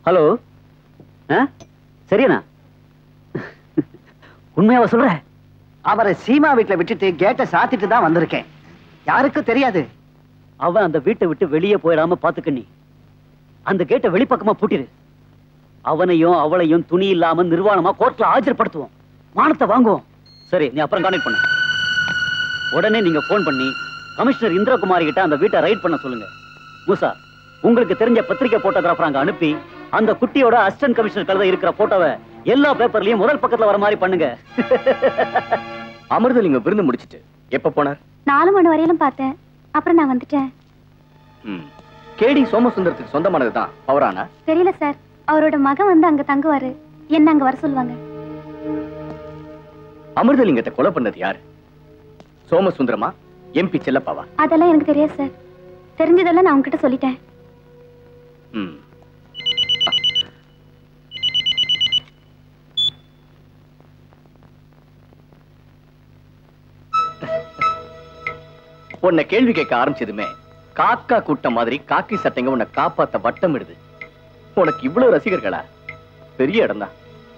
Hello ஆ சரியாண்ணா உண்மையாவா சொல்ற அவரை சீமா வீட்டுல விட்டுட்டு கேட்டை சாத்திட்டு தான் வந்திருக்கேன் யாருக்கும் தெரியாது அவன் அந்த வீட்டை விட்டு வெளியே போயிடாம பாத்துக்க நீ அந்த கேட்டை வெளிப்பக்கமா பூட்டிரு அவனையும் அவளையும் துணி இல்லாம நிர்வாணமா கோர்ட்ல ஆஜர்படுத்துவோம் மானத்தை வாங்குவோம் சரி நீ அப்புறம் கான்டெக்ட் பண்ணு உடனே நீங்க போன் பண்ணி கமிஷனர் இந்திரகுமாரி கிட்ட அந்த வீட்டை ரைட் பண்ண சொல்லுங்க மூசா உங்களுக்கு தெரிஞ்ச பத்திரிக்கை போட்டோகிராஃபர் அங்க அனுப்பி அந்த குட்டியோட அசிஸ்டன்ட் கமிஷனர் கழுத இருக்கிற போட்டோவை எல்லா பேப்பர்லயும் முதல் பக்கத்துல வர மாதிரி பண்ணுங்க அமிர்தலிங்க விருந்து முடிச்சிட்டு எப்ப போனார் நாலு மணி வரையிலும் பார்த்தேன் அப்புறம் நான் வந்துட்டேன் ம். கேடி சோமசுந்தரத்துக்கு சொந்தமானதுதான் பவரானா தெரியல சார் அவரோட மகன் வந்து அங்க தங்குவாரு என்ன அங்க வர சொல்லுவாங்க அமிர்தலிங்கத்தை கொலை பண்ணது யாரு சோமசுந்தரமா எம்பி செல்லப்பாவா அதெல்லாம் எனக்கு தெரியாது சார் தெரிஞ்சதெல்லாம் நான் உங்ககிட்ட சொல்லிட்டேன் ம். உன்னை கேள்வி கேட்க ஆரம்பிச்சதுமே காக்கா கூட்டம் மாதிரி காக்கி சட்டைங்க உன்னை காப்பாத்த வட்டமிடுது உனக்கு இவ்வளவு ரசிகர்களா பெரிய இடம்தான்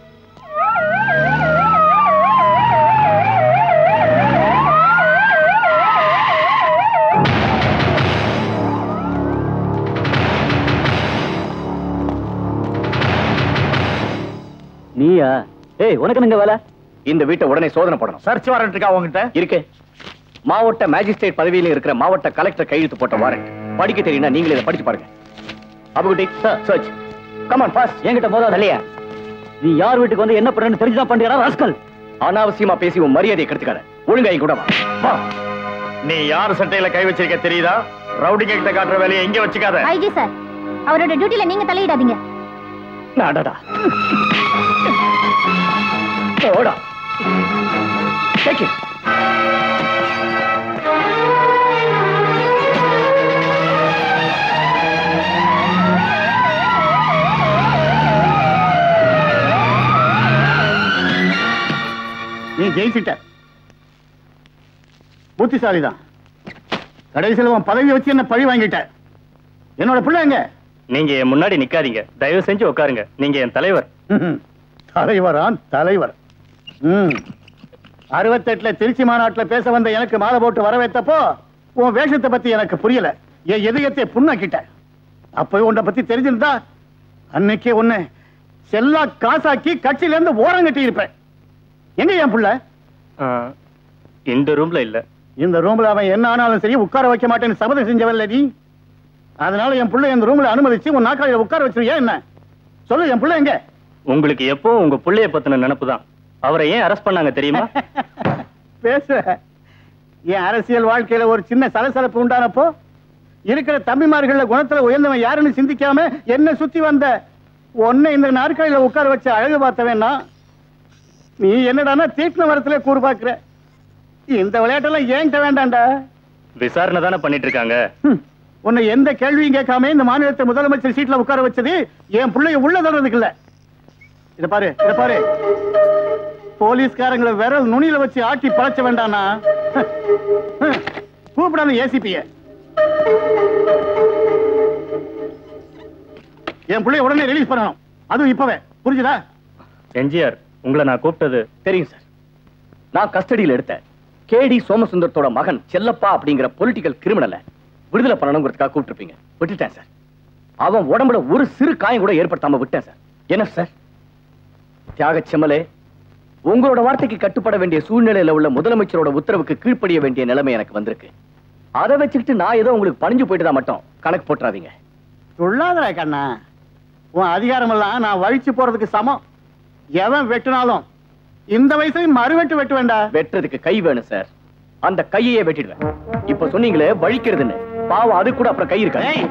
நீயா ஏய் உனக்கு எங்க வேலை இந்த வீட்டை உடனே சோதனை போடணும் சர்ச் வாரண்ட் இருக்கா உங்ககிட்ட இருக்கு மாவட்ட மேஜிஸ்ட்ரேட் பதவியில இருக்கிற மாவட்ட கலெக்டர் கையெழுத்து போட்ட வாரண்ட் படிக்க தெரியும்னா நீங்களே இதை படிச்சு பாருங்க அபுகுட்டி சர்ச் கமான் பாஸ் என்கிட்ட மோதாத இல்லையா நீ யார் வீட்டுக்கு வந்து என்ன பண்றேன்னு தெரிஞ்சுதான் பண்றியா ராஸ்கல் அனாவசியமா பேசி உன் மரியாதையை கெடுத்துக்காத ஒழுங்கா என் கூட வா வா நீ யார் சட்டையில கை வச்சிருக்க தெரியுதா ரவுடிங்க கிட்ட காட்டுற வேலையை எங்க வச்சுக்காத ஐஜி சார் அவரோட டியூட்டில நீங்க தலையிடாதீங்க நாடடா போடா Take it. நீ ஜெயிச்சிட்ட புத்திசாலிதான் கடைசியில் உன் பதவி வச்சு என்ன பழி வாங்கிட்ட என்னோட பிள்ளை எங்க நீங்க என் முன்னாடி நிக்காதீங்க தயவு செஞ்சு உட்காருங்க நீங்க என் தலைவர் ம்ஹும். தலைவரான் தலைவர் ம் அறுபத்தெட்டுல திருச்சி மாநாட்டுல பேச வந்த எனக்கு மாலை போட்டு வரவேத்தப்போ உன் வேஷத்தை பத்தி எனக்கு புரியல என் இதயத்தை புண்ணாக்கிட்ட அப்பவே உன்னை பத்தி தெரிஞ்சிருந்தா அன்னைக்கே உன்னை செல்லா காசாக்கி கட்சியில இருந்து ஓரம் கட்டி இருப்பேன் எங்க என் புள்ள ஆ, இந்த ரூம்ல இல்ல இந்த ரூம்ல அவன் என்ன ஆனாலும் சரி உட்கார வைக்க மாட்டேன்னு சபதம் செஞ்சவல்ல நீ அதனால என் புள்ள இந்த ரூம்ல அனுமதிச்சு உன் நாக்காளியில உட்கார வச்சிருக்கியா என்ன சொல்லு என் புள்ள எங்க உங்களுக்கு எப்போ உங்க புள்ளைய பத்தின நினைப்பு தான் அவரை ஏன் அரெஸ்ட் பண்ணாங்க தெரியுமா பேச என் அரசியல் வாழ்க்கையில ஒரு சின்ன சலசலப்பு உண்டானப்போ இருக்கிற தம்பிமார்கள்ல குணத்துல உயர்ந்தவன் யாருன்னு சிந்திக்காம என்ன சுத்தி வந்த உன்னை இந்த நாற்காலியில உட்கார வச்சு அழகு பார்த்தவன்னா நீ என்னடான்னா தீட்டின வரத்துல கூறு பாக்குற இந்த விளையாட்டெல்லாம் ஏன்ட்ட வேண்டாம்டா விசாரணை தானே பண்ணிட்டு இருக்காங்க ஹம். உன்னை எந்த கேள்வியும் கேட்காம இந்த மாநிலத்தை முதலமைச்சர் சீட்ல உட்கார வச்சது என் பிள்ளைய உள்ள தர்றதுக்கு இல்ல இத பாரு இத பாரு போலீஸ்காரங்களை விரல் நுனியில வச்சு ஆட்டி பழச்ச வேண்டானா கூப்பிடாத ஏசிபிய என் பிள்ளைய உடனே ரிலீஸ் பண்ணணும் அதுவும் இப்பவே புரிஞ்சுதா எம்ஜிஆர் உங்களை நான் கூப்பிட்டது தெரியும் சார் நான் கஸ்டடியில் எடுத்த கேடி சோமசுந்தரத்தோட மகன் செல்லப்பா அப்படிங்கிற பொலிட்டிக்கல் கிரிமினலை விடுதலை பண்ணணுங்கிறதுக்காக கூப்பிட்டுருப்பீங்க விட்டுட்டேன் சார் அவன் உடம்புல ஒரு சிறு காயம் கூட ஏற்படுத்தாம விட்டேன் சார் என்ன சார் தியாக செம்மலே உங்களோட வார்த்தைக்கு கட்டுப்பட வேண்டிய சூழ்நிலையில உள்ள முதலமைச்சரோட உத்தரவுக்கு கீழ்ப்படிய வேண்டிய நிலைமை எனக்கு வந்திருக்கு அதை வச்சுக்கிட்டு நான் ஏதோ உங்களுக்கு பணிஞ்சு போயிட்டுதான் மட்டும் கணக்கு போட்டுறாதீங்க சொல்லாதடா கண்ணா உன் அதிகாரம் எல்லாம் நான் வழிச்சு போறதுக்கு சமம் எவன் வெட்டினாலும் இந்த வயசுல மறுவெட்டு வெட்டு வேண்டா வெட்டுறதுக்கு கை வேணும் சார் அந்த கையையே வெட்டிடுவேன் இப்ப சொன்னீங்களே வழிக்கிறதுன்னு பாவம் அது கூட அப்புறம் கை இருக்கா